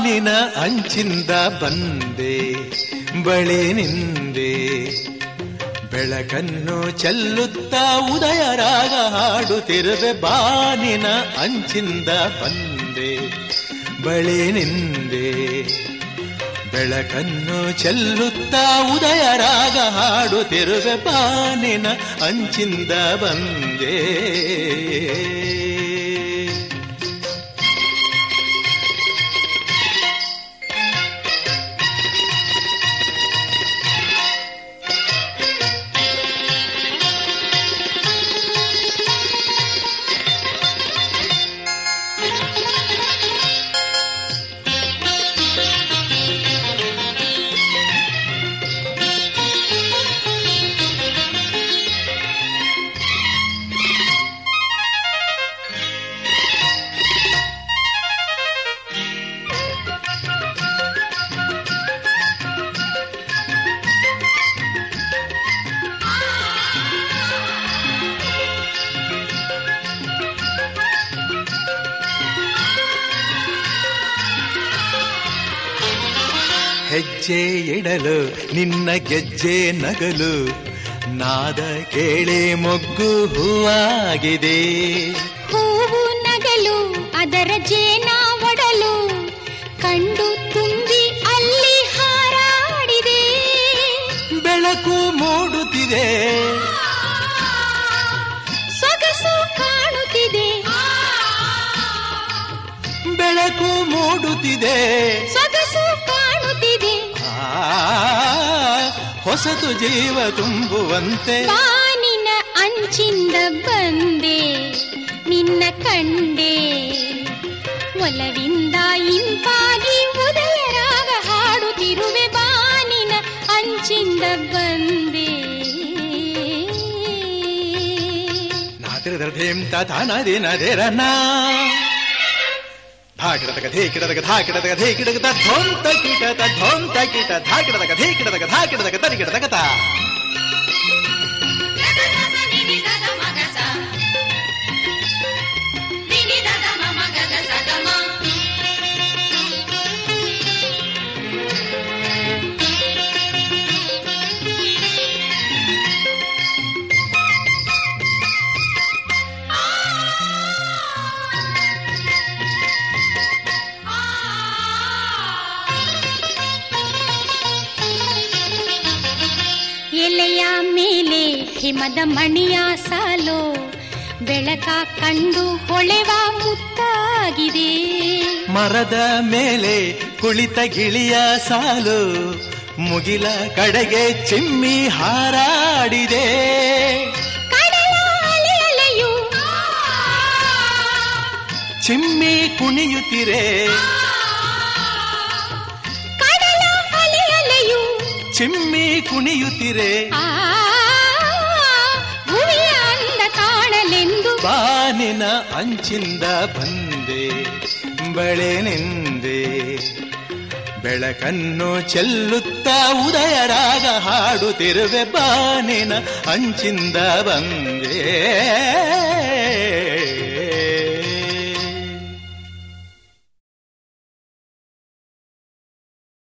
ಬಾನಿನ ಅಂಚಿಂದ ಬಂದೆ ಬಳಿ ನಿಂದೆ ಬೆಳಕನ್ನು ಚೆಲ್ಲುತ್ತಾ ಉದಯ ರಾಗ ಹಾಡುತ್ತಿರುವೆ ಬಾನಿನ ಅಂಚಿಂದ ಬಂದೆ ಬಳಿ ನಿಂದೆ ಬೆಳಕನ್ನು ಚೆಲ್ಲುತ್ತಾ ಉದಯ ರಾಗ ಹಾಡುತ್ತಿರುವೆ ಬಾನಿನ ಅಂಚಿಂದ ಬಂದೆ ಹೆಜ್ಜೆ ಇಡಲು ನಿನ್ನ ಗೆಜ್ಜೆ ನಗಲು ನಾದ ಕೇಳಿ ಮೊಗ್ಗು ಹೂವಾಗಿದೆ ಹೂವು ನಗಲು ಅದರ ಜೇನ ಒಡಲು ಕಂಡು ತುಂಬಿ ಅಲ್ಲಿ ಹಾರಾಡಿದೆ ಬೆಳಕು ಮೂಡುತ್ತಿದೆ ಸೊಗಸು ಕಾಣುತ್ತಿದೆ ಬೆಳಕು ಮೂಡುತ್ತಿದೆ ಸೊಗಸು ಕಾಣುತ್ತಿದೆ ಆ, ಹೊಸತು ಜೀವ ತುಂಬುವಂತೆ ಬಾನಿನ ಅಂಚಿಂದ ಬಂದೆ ನಿನ್ನ ಕಂಡೆ ಒಲವಿಂದ ಇಂಪಾಗಿ ಉದಯ ರಾಗ ಹಾಡುತ್ತಿರುವೆ ಬಾನಿನ ಅಂಚಿಂದ ಬಂದೆ ನಾತಿರಧೇಂ ತಾನಾದಿ ನದೇರನ ಧಾಕಿಡದ ಕಥೆ ಕಿಡದ ಧಾ ಕಿಡದ ಧೇ ಕಿಡದ ಧೋಂತ ಕಿಟದ ಧೋಂತ ಕಿಟ ಧಾ ಕಿಡದ ಕಥೆ ಕಿಡದ ಧಾ ಕಿಡದ ತರಿ ಕಿಡದ ಕಥ ಎಲೆಯ ಮೇಲೆ ಹಿಮದ ಮಣಿಯ ಸಾಲು ಬೆಳಕ ಕಂಡು ಹೊಳೆವ ಮುತ್ತಾಗಿದೆ ಮರದ ಮೇಲೆ ಕುಳಿತ ಗಿಳಿಯ ಸಾಲು ಮುಗಿಲ ಕಡೆಗೆ ಚಿಮ್ಮಿ ಹಾರಾಡಿದೆ ಕಡಲ ಅಲೆ ಅಲೆಯು ಚಿಮ್ಮಿ ಕುಣಿಯುತ್ತಿರೆ ಕಡಲ ಅಲೆ ಅಲೆಯು ಚಿಮ್ಮಿ ಕುಣಿಯುತ್ತಿರೆ ಆ ಭುವಿಯ ಅಂದ ಕಾಣಲೆಂದು ಬಾನಿನ ಅಂಚಿಂದ ಬಂದೆ ಬಳೆ ನಿಂದೆ ಬೆಳಕನ್ನು ಚೆಲ್ಲುತ್ತಾ ಉದಯ ರಾಗ ಹಾಡುತ್ತಿರುವೆ ಬಾನಿನ ಅಂಚಿಂದ ಬಂದೆ